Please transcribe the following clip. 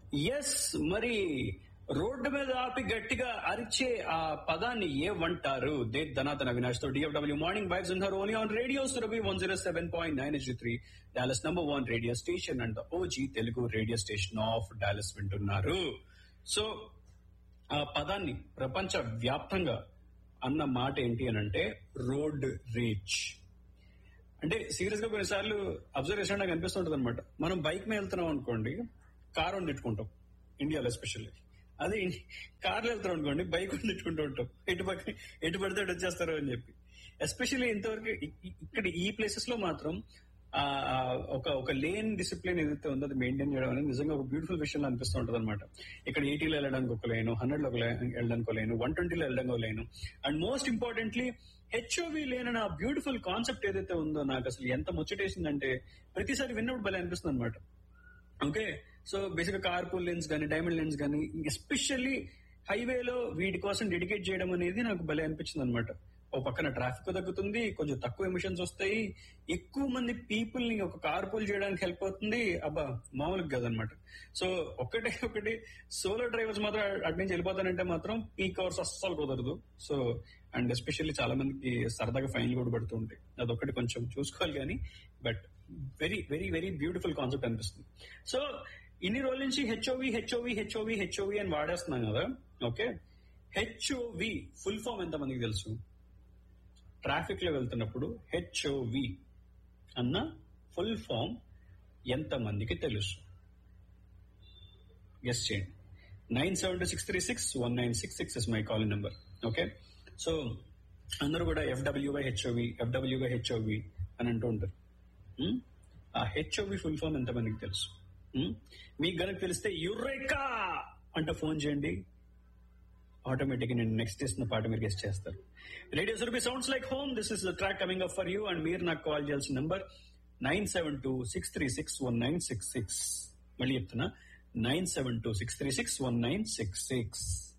Yes మరి road మీద ఆపి గట్టిగా అరిచే ఆ పదాన్ని ఏమంటారు దే ధనాతన అవినాష్ తో డిఎఫ్డబ్ల్యూ మార్నింగ్ వైబ్స్ ఉన్నారు only on radio Surabhi one zero seven point nine H three Dallas number one radio station and OG Telugu radio station of Dallas వింటున్నారు సో ఆ పదాన్ని ప్రపంచ వ్యాప్తంగా అన్న మాట ఏంటి అని అంటే రోడ్ రీచ్ అంటే సీరియస్ గా కొన్నిసార్లు అబ్జర్వేషన్ నాకు అనిపిస్తుంటది అనమాట మనం బైక్ మీద వెళ్తున్నాం అనుకోండి కార్ అని తిట్టుకుంటాం ఇండియాలో ఎస్పెషల్లీ అదే కార్లో వెళ్తున్నాం అనుకోండి బైక్ అని తిట్టుకుంటూ ఉంటాం ఎటు పక్క ఎటు పడితే అటు వచ్చేస్తారు అని చెప్పి ఎస్పెషల్లీ ఇంతవరకు ఇ- ఇ- ఇక్కడ ఈ ప్లేసెస్ లో మాత్రం ఆ ఆ, ఒక ఒక లేన్ డిసిప్లిన్ ఏదైతే ఉందో అది మెయింటైన్ చేయడం అనేది నిజంగా ఒక బ్యూటిఫుల్ విషయం అనిపిస్తూ ఉంటుంది అనమాట ఇక్కడ ఎయిటీలో వెళ్ళడానికి ఒక లేను హండ్రెడ్ లో ఒక లే- వెళ్ళడానికి ఒక లేను వన్ ట్వంటీలో వెళ్ళడానికి ఒక లేను అండ్ మోస్ట్ ఇంపార్టెంట్లీ హెచ్ఓవి లేనని ఆ బ్యూటిఫుల్ కాన్సెప్ట్ ఏదైతే ఉందో నాకు అసలు ఎంత ముచ్చటేసిందంటే ప్రతిసారి విన్నప్పుడు భలే అనిపిస్తుంది అనమాట ఓకే సో బేసిక్ గా కార్పూల్ లెన్స్ కానీ డైమండ్ లెన్స్ కానీ ఎస్పెషల్లీ హైవేలో వీటి కోసం డెడికేట్ చేయడం అనేది నాకు భలే అనిపించింది అనమాట ఓ పక్కన ట్రాఫిక్ తగ్గుతుంది కొంచెం తక్కువ ఎమిషన్స్ వస్తాయి ఎక్కువ మంది పీపుల్ ని ఒక కార్పూల్ చేయడానికి హెల్ప్ అవుతుంది అబ్బా మామూలుగా కదనమాట సో ఒకటే ఒకటి సోలో డ్రైవర్స్ మాత్రం అటు నుంచి వెళ్ళిపోతానంటే మాత్రం పీక్ అవర్స్ అస్సలు కుదరదు సో అండ్ ఎస్పెషల్లీ చాలా మందికి సరదాగా ఫైన్లు కూడా పడుతూ ఉంటాయి అదొక్కటి కొంచెం చూసుకోవాలి కానీ but very very very beautiful concept అనిపిస్తుంది సో ఇన్ని రోజుల నుంచి హెచ్ఓవి హెచ్ఓవి హెచ్ఓవి హెచ్ఓవి అని వాడేస్తున్నాం కదా ఓకే హెచ్ఓవి ఫుల్ ఫామ్ ఎంత మందికి తెలుసు ట్రాఫిక్ లో వెళ్తున్నప్పుడు హెచ్ఓవి అన్న ఫుల్ ఫామ్ ఎంత మందికి తెలుసు గెస్ట్ చేయండి nine seven two six three six one nine six six is my calling number okay so అందరూ కూడా ఎఫ్డబ్ల్యూవై హెచ్ఓవి ఎఫ్డబ్ల్యూవై హెచ్ఓవి అని అంటూ ఉంటారు ఉమ్? ఆ హెచ్ఓవి ఫుల్ ఫామ్ ఎంత మందికి తెలుసు ఉమ్? మీకు గనక తెలిస్తే యురేకా అంటూ ఫోన్ చేయండి ఆటోమేటిక్ నేను నెక్స్ట్ ఇస్తున్న పాట మీరు గెస్ట్ చేస్తారు radio Surabhi sounds like home this is the track coming up for you and మీరు నాకు కాల్ చేయాల్సిన number nine seven two six three six one nine six six మళ్ళీ చెప్తున్నా nine seven two six three six one nine six six